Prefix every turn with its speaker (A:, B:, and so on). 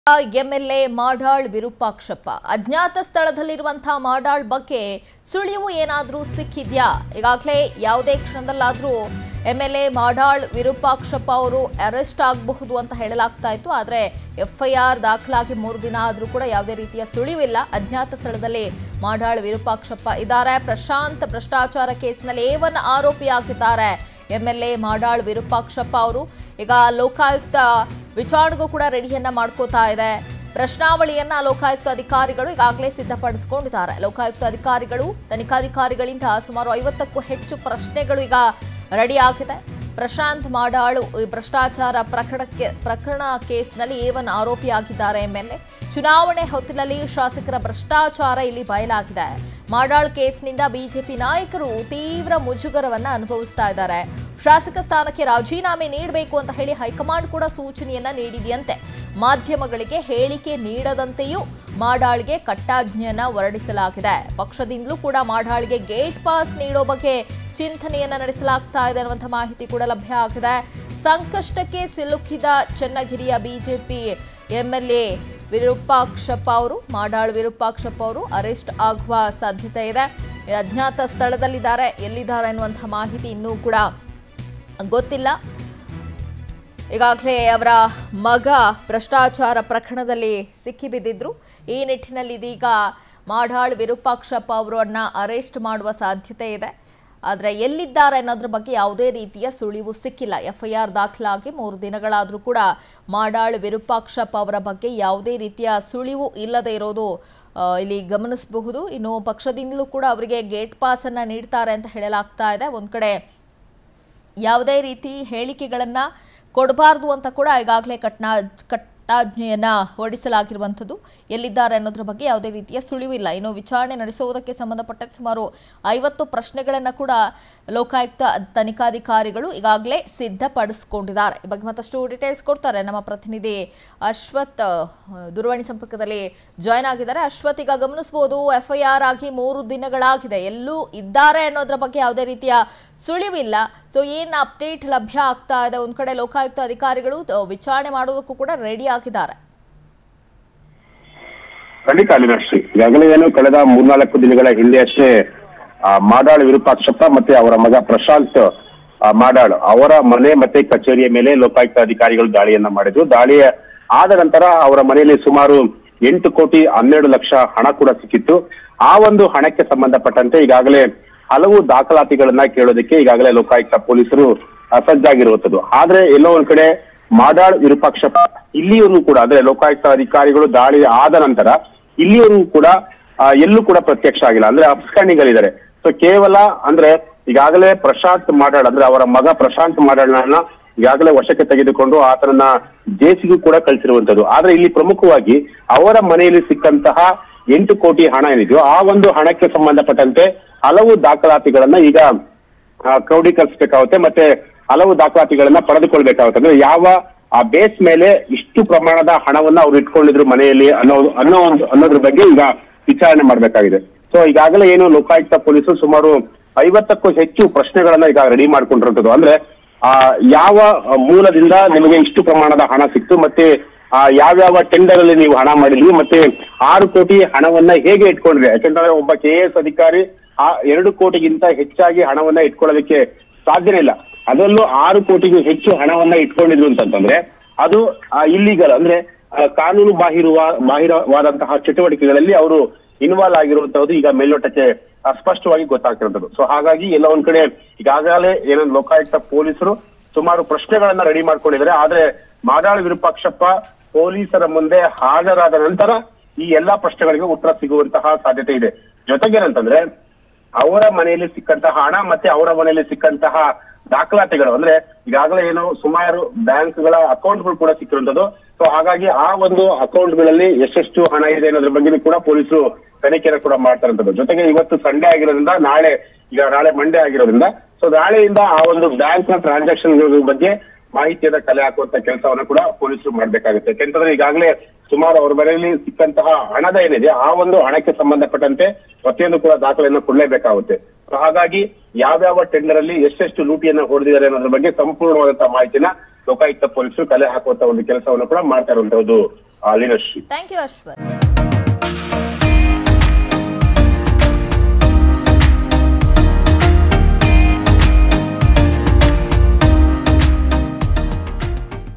A: MLA Madal Virupakshappa ಅಜ್ಞಾತ ಸ್ಥಳದಲ್ಲಿರುವಂತಹ ಮಾಡಾಳ್ ಬಗ್ಗೆ ಸುಳಿವು ಏನಾದರೂ ಸಿಕ್ಕಿದ್ಯಾ ಈಗಾಗಲೇ ಯಾವುದೇ ಕ್ಷಣದಲ್ಲಾದರೂ ಎಂಎಲ್ಎ ಮಾಡಾಳ್ ವಿರೂಪಾಕ್ಷಪ್ಪ ಅವರು ಅರೆಸ್ಟ್ ಆಗಬಹುದು ಅಂತ ಹೇಳಲಾಗ್ತಾ ಇತ್ತು ಆದರೆ ಎಫ್ಐಆರ್ ದಾಖಲಾಗಿ ಮೂರು ದಿನ ಆದರೂ ಕೂಡ ಯಾವುದೇ ರೀತಿಯ ಸುಳಿವಿಲ್ಲ ಅಜ್ಞಾತ ಸ್ಥಳದಲ್ಲಿ ಮಾಡಾಳ್ ವಿರೂಪಾಕ್ಷಪ್ಪ ಇದ್ದಾರೆ ಪ್ರಶಾಂತ್ ಭ್ರಷ್ಟಾಚಾರ ಕೇಸ್ನಲ್ಲಿ ಏವನ್ ಆರೋಪಿಯಾಗಿದ್ದಾರೆ ಎಂಎಲ್ಎ ಮಾಡಾಳ್ ವಿರೂಪಾಕ್ಷಪ್ಪ ಅವರು ಈಗ ಲೋಕಾಯುಕ್ತ ವಿಚಾರಣೆಗೂ ಕೂಡ ರೆಡಿಯನ್ನ ಮಾಡ್ಕೋತಾ ಇದೆ ಪ್ರಶ್ನಾವಳಿಯನ್ನ ಲೋಕಾಯುಕ್ತ ಅಧಿಕಾರಿಗಳು ಈಗಾಗಲೇ ಸಿದ್ಧಪಡಿಸಿಕೊಂಡಿದ್ದಾರೆ ಲೋಕಾಯುಕ್ತ ಅಧಿಕಾರಿಗಳು ತನಿಖಾಧಿಕಾರಿಗಳಿಂದ ಸುಮಾರು ಐವತ್ತಕ್ಕೂ ಹೆಚ್ಚು ಪ್ರಶ್ನೆಗಳು ಈಗ ರೆಡಿ ಆಗಿದೆ ಪ್ರಶಾಂತ್ ಮಾಡಾಳು ಈ ಭ್ರಷ್ಟಾಚಾರ ಪ್ರಕರಣಕ್ಕೆ ಪ್ರಕರಣ ಕೇಸ್ನಲ್ಲಿ ಏವನ್ ಆರೋಪಿಯಾಗಿದ್ದಾರೆ ಎಂಎಲ್ಎ ಚುನಾವಣೆ ಹೊತ್ತಿನಲ್ಲಿ ಶಾಸಕರ ಭ್ರಷ್ಟಾಚಾರ ಇಲ್ಲಿ ಬಯಲಾಗಿದೆ ಮಾಡಾಳ್ ಕೇಸ್ನಿಂದ ಬಿಜೆಪಿ ನಾಯಕರು ತೀವ್ರ ಮುಜುಗರವನ್ನ ಅನುಭವಿಸ್ತಾ ಇದ್ದಾರೆ ಶಾಸಕ ಸ್ಥಾನಕ್ಕೆ ರಾಜೀನಾಮೆ ನೀಡಬೇಕು ಅಂತ ಹೇಳಿ ಹೈಕಮಾಂಡ್ ಕೂಡ ಸೂಚನೆಯನ್ನ ನೀಡಿದೆಯಂತೆ ಮಾಧ್ಯಮಗಳಿಗೆ ಹೇಳಿಕೆ ನೀಡದಂತೆಯೂ ಮಾಡಾಳ್ಗೆ ಕಟ್ಟಾಜ್ಞೆಯನ್ನ ಹೊರಡಿಸಲಾಗಿದೆ ಪಕ್ಷದಿಂದಲೂ ಕೂಡ ಮಾಡಾಳ್ಗೆ ಗೇಟ್ ಪಾಸ್ ನೀಡೋ ಬಗ್ಗೆ ಚಿಂತನೆಯನ್ನ ನಡೆಸಲಾಗ್ತಾ ಇದೆ ಅನ್ನುವಂಥ ಮಾಹಿತಿ ಕೂಡ ಲಭ್ಯ ಆಗಿದೆ ಸಂಕಷ್ಟಕ್ಕೆ ಸಿಲುಕಿದ ಚನ್ನಗಿರಿಯ ಬಿಜೆಪಿ ಎಂಎಲ್ಎ ವಿರೂಪಾಕ್ಷಪ್ಪ ಅವರು ಮಾಡಾಳ್ ವಿರೂಪಾಕ್ಷಪ್ಪ ಅವರು ಅರೆಸ್ಟ್ ಆಗುವ ಸಾಧ್ಯತೆ ಇದೆ ಅಜ್ಞಾತ ಸ್ಥಳದಲ್ಲಿದ್ದಾರೆ ಎಲ್ಲಿದ್ದಾರೆ ಅನ್ನುವಂಥ ಮಾಹಿತಿ ಇನ್ನೂ ಕೂಡ ಗೊತ್ತಿಲ್ಲ ಈಗಾಗಲೇ ಅವರ ಮಗ ಭ್ರಷ್ಟಾಚಾರ ಪ್ರಕರಣದಲ್ಲಿ ಸಿಕ್ಕಿಬಿದ್ದಿದ್ರು ಈ ನಿಟ್ಟಿನಲ್ಲಿ ಇದೀಗ ಮಾಡಾಳ್ ವಿರೂಪಾಕ್ಷಪ್ಪ ಅವರನ್ನ ಅರೆಸ್ಟ್ ಮಾಡುವ ಸಾಧ್ಯತೆ ಇದೆ ಆದರೆ ಎಲ್ಲಿದ್ದಾರೆ ಅನ್ನೋದ್ರ ಬಗ್ಗೆ ಯಾವುದೇ ರೀತಿಯ ಸುಳಿವು ಸಿಕ್ಕಿಲ್ಲ ಎಫ್ಐಆರ್ ದಾಖಲಾಗಿ ಮೂರು ದಿನಗಳಾದರೂ ಕೂಡ ಮಾಡಾಳ್ ವಿರೂಪಾಕ್ಷಪ್ಪ ಅವರ ಬಗ್ಗೆ ಯಾವುದೇ ರೀತಿಯ ಸುಳಿವು ಇಲ್ಲದೆ ಇರೋದು ಆ, ಇಲ್ಲಿ ಗಮನಿಸಬಹುದು ಇನ್ನು ಪಕ್ಷದಿಂದಲೂ ಕೂಡ ಅವರಿಗೆ ಗೇಟ್ ಪಾಸನ್ನು ನೀಡ್ತಾರೆ ಅಂತ ಹೇಳಲಾಗ್ತಾ ಇದೆ ಒಂದು ಕಡೆ ಯಾವುದೇ ರೀತಿ ಹೇಳಿಕೆಗಳನ್ನು ಕೊಡಬಾರ್ದು ಅಂತ ಕೂಡ ಈಗಾಗಲೇ ಕಟ್ನಾ ಕಟ್ಟಾಜ್ಞೆಯನ್ನು ಹೊರಡಿಸಲಾಗಿರುವಂಥದ್ದು ಎಲ್ಲಿದ್ದಾರೆ ಅನ್ನೋದ್ರ ಬಗ್ಗೆ ಯಾವುದೇ ರೀತಿಯ ಸುಳಿವಿಲ್ಲ ಇನ್ನು ವಿಚಾರಣೆ ನಡೆಸುವುದಕ್ಕೆ ಸಂಬಂಧಪಟ್ಟಂತೆ ಸುಮಾರು ಐವತ್ತು ಪ್ರಶ್ನೆಗಳನ್ನು ಕೂಡ ಲೋಕಾಯುಕ್ತ ತನಿಖಾಧಿಕಾರಿಗಳು ಈಗಾಗಲೇ ಸಿದ್ಧಪಡಿಸಿಕೊಂಡಿದ್ದಾರೆ ಈ ಬಗ್ಗೆ ಮತ್ತಷ್ಟು ಡೀಟೇಲ್ಸ್ ಕೊಡ್ತಾರೆ ನಮ್ಮ ಪ್ರತಿನಿಧಿ ಅಶ್ವಥ್ ಆ, ದೂರವಾಣಿ ಸಂಪರ್ಕದಲ್ಲಿ ಜಾಯ್ನ್ ಆಗಿದ್ದಾರೆ ಅಶ್ವಥ್ ಈಗ ಗಮನಿಸಬಹುದು ಎಫ್ಐಆರ್ ಆಗಿ ಮೂರು ದಿನಗಳಾಗಿದೆ ಎಲ್ಲೂ ಇದ್ದಾರೆ ಅನ್ನೋದ್ರ ಬಗ್ಗೆ ಯಾವುದೇ ರೀತಿಯ ಸುಳಿವಿಲ್ಲ ಸೊ ಏನು ಅಪ್ಡೇಟ್ ಲಭ್ಯ ಆಗ್ತಾ ಇದೆ ಒಂದ್ ಕಡೆ ಲೋಕಾಯುಕ್ತ ಅಧಿಕಾರಿಗಳು ತ- ವಿಚಾರಣೆ ಮಾಡೋದಕ್ಕೂ ಕೂಡ ರೆಡಿ ಆಗಿದ್ದಾರೆ
B: ಖಂಡಿತ ಅಲಿನಾಶ್ರೀ ಈಗಾಗಲೇ ಏನು ಕಳೆದ ಮೂರ್ನಾಲ್ಕು ದಿನಗಳ ಹಿಂದೆ ಅಷ್ಟೇ ಆ, ಮಾಡಾಳ್ ವಿರೂಪಾಕ್ಷಪ್ಪ ಮತ್ತೆ ಅವರ ಮಗ ಪ್ರಶಾಂತ್ ಆ, ಮಾಡಾಳ್ ಅವರ ಮನೆ ಮತ್ತೆ ಕಚೇರಿಯ ಮೇಲೆ ಲೋಕಾಯುಕ್ತ ಅಧಿಕಾರಿಗಳು ದಾಳಿಯನ್ನ ಮಾಡಿದ್ರು ದಾಳಿಯ ಆದ ನಂತರ ಅವರ ಮನೆಯಲ್ಲಿ ಸುಮಾರು ಎಂಟು ಕೋಟಿ ಹನ್ನೆರಡು ಲಕ್ಷ ಹಣ ಕೂಡ ಸಿಕ್ಕಿತ್ತು ಆ ಒಂದು ಹಣಕ್ಕೆ ಸಂಬಂಧಪಟ್ಟಂತೆ ಈಗಾಗಲೇ ಹಲವು ದಾಖಲಾತಿಗಳನ್ನ ಕೇಳೋದಕ್ಕೆ ಈಗಾಗಲೇ ಲೋಕಾಯುಕ್ತ ಪೊಲೀಸರು ಆ, ಸಜ್ಜಾಗಿರುವಂತದ್ದು ಆದ್ರೆ ಎಲ್ಲೋ ಒಂದ್ ಕಡೆ ಮಾಡಾಳ್ ವಿರೂಪಾಕ್ಷಪ್ಪ ಇಲ್ಲಿಯವರೆಗೂ ಕೂಡ ಅಂದ್ರೆ ಲೋಕಾಯುಕ್ತ ಅಧಿಕಾರಿಗಳು ದಾಳಿ ಆದ ನಂತರ ಇಲ್ಲಿಯವರೆಗೂ ಕೂಡ ಆ, ಎಲ್ಲೂ ಕೂಡ ಪ್ರತ್ಯಕ್ಷ ಆಗಿಲ್ಲ ಅಂದ್ರೆ ಅಪ್ಸ್ಟ್ಯಾಂಡಿಂಗ್ ಸೊ ಕೇವಲ ಅಂದ್ರೆ ಈಗಾಗಲೇ ಪ್ರಶಾಂತ್ ಮಾಡಾಳ್ ಅಂದ್ರೆ ಅವರ ಮಗ ಪ್ರಶಾಂತ್ ಮಾಡಾಳ್ನ ಈಗಾಗಲೇ ವಶಕ್ಕೆ ತೆಗೆದುಕೊಂಡು ಆತನನ್ನ ಜೇಸಿಗೂ ಕೂಡ ಕಳಿಸಿರುವಂತದ್ದು ಆದ್ರೆ ಇಲ್ಲಿ ಪ್ರಮುಖವಾಗಿ ಅವರ ಮನೆಯಲ್ಲಿ ಸಿಕ್ಕಂತಹ ಎಂಟು ಕೋಟಿ ಹಣ ಏನಿದೆಯೋ ಆ ಒಂದು ಹಣಕ್ಕೆ ಸಂಬಂಧಪಟ್ಟಂತೆ ಹಲವು ದಾಖಲಾತಿಗಳನ್ನ ಈಗ ಆ, ಕ್ರೋಢೀಕರಿಸಬೇಕಾಗುತ್ತೆ ಮತ್ತೆ ಹಲವು ದಾಖಲಾತಿಗಳನ್ನ ಪಡೆದುಕೊಳ್ಬೇಕಾಗುತ್ತೆ ಅಂದ್ರೆ ಯಾವ ಆ ಬೇಸ್ ಮೇಲೆ ಇಷ್ಟು ಪ್ರಮಾಣದ ಹಣವನ್ನ ಅವ್ರು ಇಟ್ಕೊಂಡಿದ್ರು ಮನೆಯಲ್ಲಿ ಅನ್ನೋ ಅನ್ನೋ ಒಂದು ಅನ್ನೋದ್ರ ಬಗ್ಗೆ ಈಗ ವಿಚಾರಣೆ ಮಾಡಬೇಕಾಗಿದೆ ಸೊ ಈಗಾಗಲೇ ಏನು ಲೋಕಾಯುಕ್ತ ಪೊಲೀಸರು ಸುಮಾರು ಐವತ್ತಕ್ಕೂ ಹೆಚ್ಚು ಪ್ರಶ್ನೆಗಳನ್ನ ಈಗ ರೆಡಿ ಮಾಡ್ಕೊಂಡಿರುವಂತದ್ದು ಅಂದ್ರೆ ಆ ಯಾವ ಆ, ಮೂಲದಿಂದ ನಿಮಗೆ ಇಷ್ಟು ಪ್ರಮಾಣದ ಹಣ ಸಿಕ್ತು ಮತ್ತೆ ಆ ಯಾವ್ಯಾವ ಟೆಂಡರ್ ಅಲ್ಲಿ ನೀವು ಹಣ ಮಾಡಿದ್ವಿ ಮತ್ತೆ ಆರು ಕೋಟಿ ಹಣವನ್ನ ಹೇಗೆ ಇಟ್ಕೊಂಡ್ರಿ ಯಾಕಂದ್ರೆ ಒಬ್ಬ ಕೆ ಎಸ್ ಅಧಿಕಾರಿ ಆ ಎರಡು ಕೋಟಿಗಿಂತ ಹೆಚ್ಚಾಗಿ ಹಣವನ್ನ ಇಟ್ಕೊಳ್ಳೋದಕ್ಕೆ ಸಾಧ್ಯನೇ ಇಲ್ಲ ಅದರಲ್ಲೂ ಆರು ಕೋಟಿಗೂ ಹೆಚ್ಚು ಹಣವನ್ನ ಇಟ್ಕೊಂಡಿದ್ರು ಅಂತಂತಂದ್ರೆ ಅದು ಇಲ್ಲಿಗಲ್ ಅಂದ್ರೆ ಆ, ಕಾನೂನು ಬಾಹಿರುವ ಬಾಹಿರವಾದಂತಹ ಚಟುವಟಿಕೆಗಳಲ್ಲಿ ಅವರು ಇನ್ವಾಲ್ವ್ ಆಗಿರುವಂತಹದ್ದು ಈಗ ಮೇಲ್ನೋಟಕ್ಕೆ ಆ, ಸ್ಪಷ್ಟವಾಗಿ ಗೊತ್ತಾಗ್ತಿರುವಂತದ್ದು ಸೊ ಹಾಗಾಗಿ ಎಲ್ಲ ಒಂದ್ ಕಡೆ ಈಗಾಗಲೇ ಏನೊಂದು ಲೋಕಾಯುಕ್ತ ಪೊಲೀಸರು ಸುಮಾರು ಪ್ರಶ್ನೆಗಳನ್ನ ರೆಡಿ ಮಾಡ್ಕೊಂಡಿದ್ದಾರೆ ಆದ್ರೆ ಮಾಡಾಳ್ ವಿರೂಪಾಕ್ಷಪ್ಪ ಪೊಲೀಸರ ಮುಂದೆ ಹಾಜರಾದ ನಂತರ ಈ ಎಲ್ಲಾ ಪ್ರಶ್ನೆಗಳಿಗೆ ಉತ್ತರ ಸಿಗುವಂತಹ ಸಾಧ್ಯತೆ ಇದೆ ಜೊತೆಗೇನಂತಂದ್ರೆ ಅವರ ಮನೆಯಲ್ಲಿ ಸಿಕ್ಕಂತಹ ಹಣ ಮತ್ತೆ ಅವರ ಮನೆಯಲ್ಲಿ ಸಿಕ್ಕಂತಹ ದಾಖಲಾತಿಗಳು ಅಂದ್ರೆ ಈಗಾಗಲೇ ಏನು ಸುಮಾರು ಬ್ಯಾಂಕ್ಗಳ ಅಕೌಂಟ್ಗಳು ಕೂಡ ಸಿಕ್ಕಿರುವಂತದ್ದು ಸೊ ಹಾಗಾಗಿ ಆ ಒಂದು ಅಕೌಂಟ್ಗಳಲ್ಲಿ ಎಷ್ಟೆಷ್ಟು ಹಣ ಇದೆ ಅನ್ನೋದ್ರ ಬಗ್ಗೆ ಕೂಡ ಪೊಲೀಸರು ತನಿಖೆಯನ್ನು ಕೂಡ ಮಾಡ್ತಾರಂತದ್ದು ಜೊತೆಗೆ ಇವತ್ತು ಸಂಡೇ ಆಗಿರೋದ್ರಿಂದ ನಾಳೆ ಈಗ ನಾಳೆ ಮಂಡೇ ಆಗಿರೋದ್ರಿಂದ ಸೊ ನಾಳೆಯಿಂದ ಆ ಒಂದು ಬ್ಯಾಂಕ್ ನ ಟ್ರಾನ್ಸಾಕ್ಷನ್ ಬಗ್ಗೆ ಮಾಹಿತಿಯನ್ನ ಕಲೆ ಹಾಕುವಂತ ಕೆಲಸವನ್ನ ಕೂಡ ಪೊಲೀಸರು ಮಾಡ್ಬೇಕಾಗುತ್ತೆ ಯಾಕೆಂತಂದ್ರೆ ಈಗಾಗಲೇ ಸುಮಾರು ಅವ್ರ ಮನೆಯಲ್ಲಿ ಸಿಕ್ಕಂತಹ ಹಣದ ಏನಿದೆ ಆ ಒಂದು ಹಣಕ್ಕೆ ಸಂಬಂಧಪಟ್ಟಂತೆ ಪ್ರತಿಯೊಂದು ಕೂಡ ದಾಖಲೆಯನ್ನು ಕೊಡಲೇಬೇಕಾಗುತ್ತೆ ಸೊ ಹಾಗಾಗಿ ಯಾವ್ಯಾವ ಟೆಂಡರ್ ಅಲ್ಲಿ ಎಷ್ಟೆಷ್ಟು ಲೂಟಿಯನ್ನ ಹೊಡೆದಿದ್ದಾರೆ ಅನ್ನೋದ್ರ ಬಗ್ಗೆ ಸಂಪೂರ್ಣವಾದಂತಹ ಮಾಹಿತಿನ ಲೋಕಾಯುಕ್ತ ಪೊಲೀಸರು ಕಲೆ ಹಾಕುವಂತ ಒಂದು ಕೆಲಸವನ್ನು ಕೂಡ ಮಾಡ್ತಾ ಇರುವಂತದ್ದು ಲೀನಶ್ರೀ
A: ಥ್ಯಾಂಕ್ ಯು ಅಶ್ವಥ್